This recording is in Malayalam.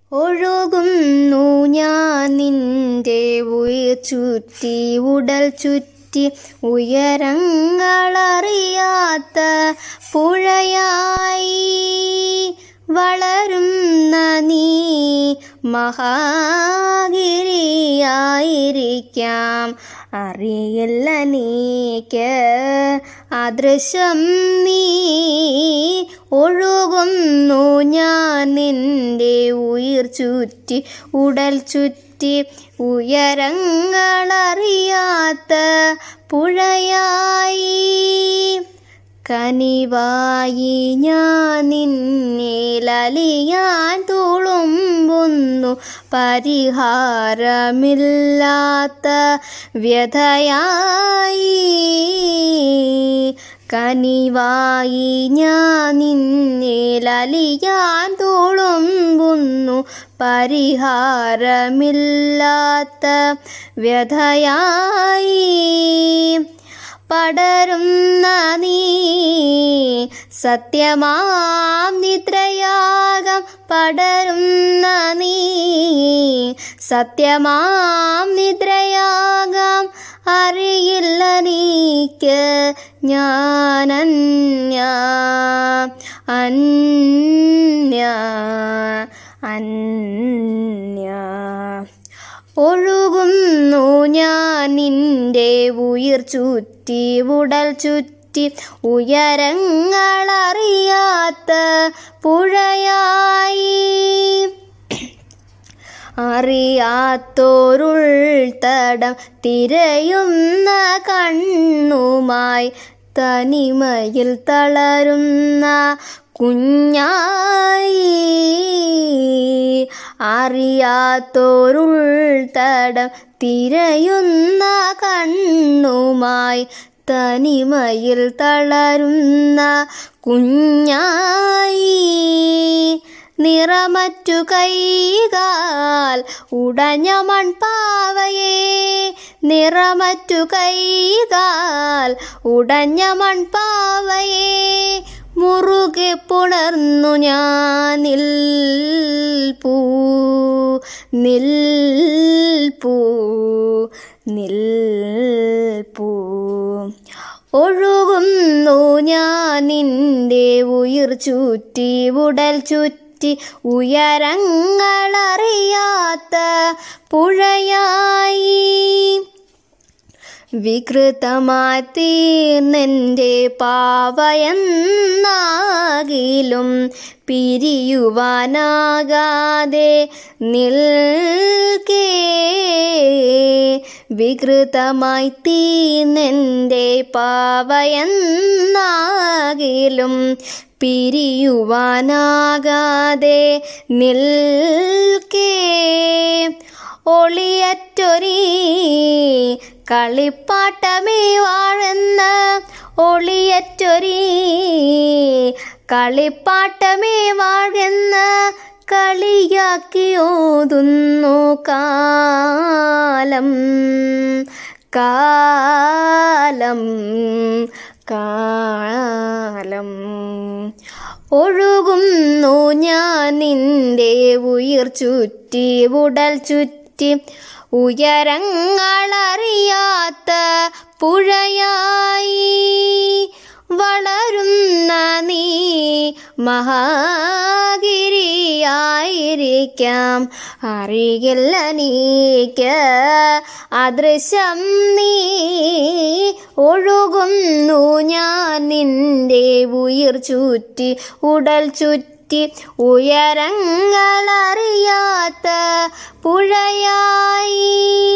ഒഴുകുന്നു ഞാൻ നിന്റെ ഉയർ ചുറ്റി ഉടൽ ചുറ്റി ഉയരങ്ങളറിയാത്ത പുഴയായി വളരുന്ന നീ മഹാഗിരിയായിരിക്കാം അറിയില്ല നീക്ക് അദൃശ്യം നീ ഒഴുകുന്നു ഞാൻ നിന്റെ ഉയിർ ചുറ്റി ഉടൽ ചുറ്റി ഉയരങ്ങളറിയാത്ത പുഴയായി കനിവായി ഞാൻ നിന്നേലലിയാൻ തുളുമ്പുന്നു പരിഹാരമില്ലാത്ത വ്യഥയായി കനിവായി ഞാൻ നിന്നേലലിയാൻ തുളുമ്പുന്നു പരിഹാരമില്ലാത്ത വ്യഥയായി പടരുന്ന നീ സത്യമാം നിദ്രയാകം പടരുന്ന നീ സത്യമാം നിദ്രയാകാം അറിയില്ല നീക്ക് ഞാനന്യ അന്യ അന്യ ഒഴുകുന്നു ഞാൻ നിന്റെ ഉയിർ ചുറ്റി ഉടൽ ചുറ്റി ഉയരങ്ങളറിയാത്ത പുഴയായി അറിയാത്തോരുൾ തടം തിരയുന്ന കണ്ണുമായി തനിമയിൽ തളരുന്ന കുഞ്ഞായി അറിയാത്തോരുൾ തടം തിരയുന്ന കണ്ണുമായി തനിമയിൽ തളരുന്ന കുഞ്ഞായി നിറമറ്റു കൈകാൽ ഉടഞ്ഞ മൺപാവയെ നിറമറ്റു കൈകാൽ ഉടഞ്ഞ മൺപാവയെ മുറുകെ പുണർന്നു ഞാൻ നിൽപ്പൂ നിൽപ്പൂ നിൽപ്പൂ ഒഴുകുന്നു ഞാൻ നിന്റെ ഉയിർ ചുറ്റി ഉടൽ ചുറ്റി ഉയരങ്ങളറിയാത്ത പുഴയായി വികൃതമായി തീർന്നെൻ്റെ പാവയെന്നാകിലും പിരിയുവാനാകാതെ നിൽക്കേ വികൃതമായി തീർന്നെൻ്റെ പാവയെന്നാകിലും പിരിയുവാനാകാതെ നിൽക്കേ ഒളിയറ്റൊരീ കളിപ്പാട്ടമേ വാഴുന്ന ഒളിയറ്റൊരീ കളിപ്പാട്ടമേ വാഴുന്ന കളിയാക്കി ഓതുന്നു കാലം കാലം കാലം ഒഴുകുന്നു ഞാൻ നിന്റെ ഉയിർ ചുറ്റി ഉടൽ ചുറ്റി ഉയരങ്ങളറിയാത്ത പുഴയായി വളരുന്ന നീ മഹാഗിരിയായിരിക്കാം അറിയില്ല നീക്ക് അദൃശ്യം നീ ഒഴുകുന്നു ഞാൻ നിന്റെ ഉയിർ ചുറ്റി ഉടൽ ചുറ്റി ഉയരങ്ങളറിയാത്ത പുഴയായി